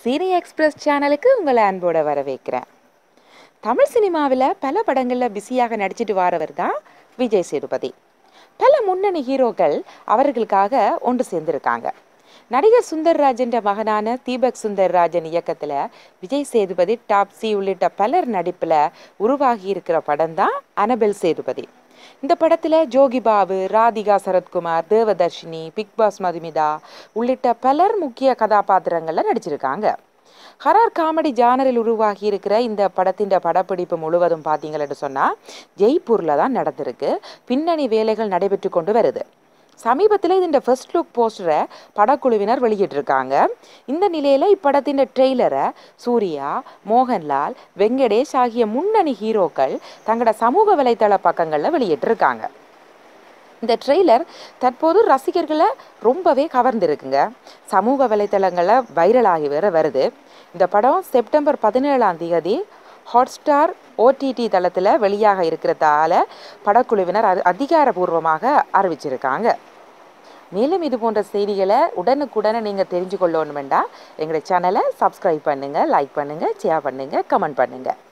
சீனி எக்ஸ்பிரஸ் சேனலுக்கு உங்களை அன்போட வரவேற்கிறேன் தமிழ் சினிமாவில் பல படங்களில் பிஸியாக நடிச்சிட்டு வாரவர் தான் விஜய் சேதுபதி பல முன்னணி ஹீரோக்கள் அவர்களுக்காக ஒன்று சேர்ந்திருக்காங்க நடிகர் சுந்தர்ராஜன் மகனான தீபக் சுந்தர்ராஜன் இயக்கத்தில் விஜய் சேதுபதி டாப்ஸி உள்ளிட்ட பலர் நடிப்பில் உருவாகி இருக்கிற படம் தான் அனபெல் சேதுபதி இந்த படத்தில் ஜோகி பாபு ராதிகா சரத்குமார் தேவதர்ஷினி பிக் பாஸ் மதுமிதா உள்ளிட்ட பலர் முக்கிய கதாபாத்திரங்களில் நடிச்சிருக்காங்க ஹரார் காமெடி ஜானரில் உருவாகி இருக்கிற இந்த படத்தின் படப்பிடிப்பு முழுவதும் பார்த்தீங்கன்னு சொன்னால் ஜெய்ப்பூரில் தான் நடந்திருக்கு பின்னணி வேலைகள் நடைபெற்று கொண்டு வருது சமீபத்தில் இந்த ஃபர்ஸ்ட் லுக் போஸ்டரை படக்குழுவினர் வெளியிட்டிருக்காங்க இந்த நிலையில் இப்படத்தின் ட்ரெய்லரை சூர்யா மோகன்லால் வெங்கடேஷ் ஆகிய முன்னணி ஹீரோக்கள் தங்களோட சமூக வலைத்தள பக்கங்களில் வெளியிட்டிருக்காங்க இந்த ட்ரெய்லர் தற்போது ரசிகர்களை ரொம்பவே கவர்ந்திருக்குங்க சமூக வலைத்தளங்களில் வைரலாகி வேற வருது இந்த படம் செப்டம்பர் பதினேழாம் தேதி ஹாட்ஸ்டார் ஓடிடி தளத்தில் வெளியாக இருக்கிறதால படக்குழுவினர் அது அதிகாரபூர்வமாக அறிவிச்சிருக்காங்க மேலும் இது போன்ற செய்திகளை உடனுக்குடனே நீங்கள் தெரிஞ்சு கொள்ளணும் வேண்டாம் எங்களுடைய சேனலை சப்ஸ்கிரைப் பண்ணுங்கள் லைக் பண்ணுங்கள் ஷேர் பண்ணுங்கள் கமெண்ட் பண்ணுங்கள்